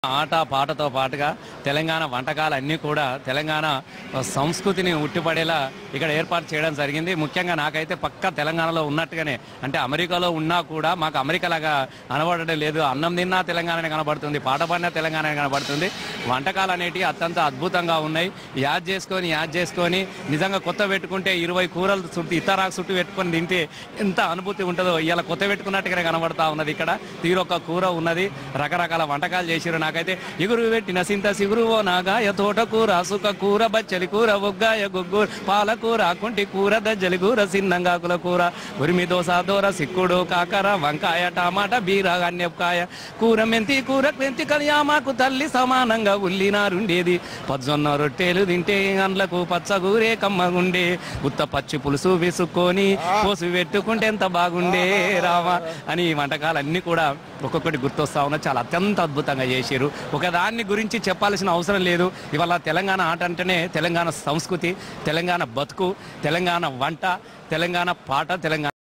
ఆట పాటతో పాటుగా తెలంగాణ వంటకాలు అన్నీ కూడా తెలంగాణ సంస్కృతిని ఉట్టిపడేలా ఇక్కడ ఏర్పాటు చేయడం జరిగింది ముఖ్యంగా నాకైతే పక్క తెలంగాణలో ఉన్నట్టుగానే అంటే అమెరికాలో ఉన్నా కూడా మాకు అమెరికా లాగా కనబడడం లేదు అన్నం తిన్నా తెలంగాణనే కనబడుతుంది పాట పాడినా తెలంగాణ కనబడుతుంది వంటకాలు అనేటివి అత్యంత అద్భుతంగా ఉన్నాయి యాద్ చేసుకొని యాద్ చేసుకొని నిజంగా కొత్త పెట్టుకుంటే ఇరవై కూరలు చుట్టూ ఇతర చుట్టూ పెట్టుకొని తింటే ఎంత అనుభూతి ఉంటుందో ఇలా కొత్త పెట్టుకున్నట్టుగానే కనబడతా ఉన్నది ఇక్కడ తీరొక్క కూర ఉన్నది రకరకాల వంటకాలు చేసిరు నాకైతే ఇగురు పెట్టిన సింత సిగురు ఓ నాగాయ తోటకూర సుక కూర బచ్చలి కూర ఒగ్గాయ గుగ్గు పాలకూర కుంటి కూర దజ్జలి కూర సిన్నంగాకుల కూర ఉరిమి దోస దోర సిక్కుడు కాకర వంకాయ టమాటా బీర అన్యకాయ కూర మెంతి కూర మెంతి కలియామాకు తల్లి సమానంగా ఉల్లినారుండేది పజ్జొన్న రొట్టెలు తింటే అండ్లకు పచ్చగూరే కమ్మగుండే ఉత్త పచ్చి పులుసు వేసుకొని పోసు పెట్టుకుంటే ఎంత బాగుండే రామా అని ఈ వంటకాలన్నీ కూడా ఒక్కొక్కటి గుర్తొస్తా ఉన్నా చాలా అత్యంత అద్భుతంగా చేశారు ఒక దాన్ని గురించి చెప్పాల్సిన అవసరం లేదు ఇవాళ తెలంగాణ ఆట అంటేనే తెలంగాణ సంస్కృతి తెలంగాణ బతుకు తెలంగాణ వంట తెలంగాణ పాట తెలంగాణ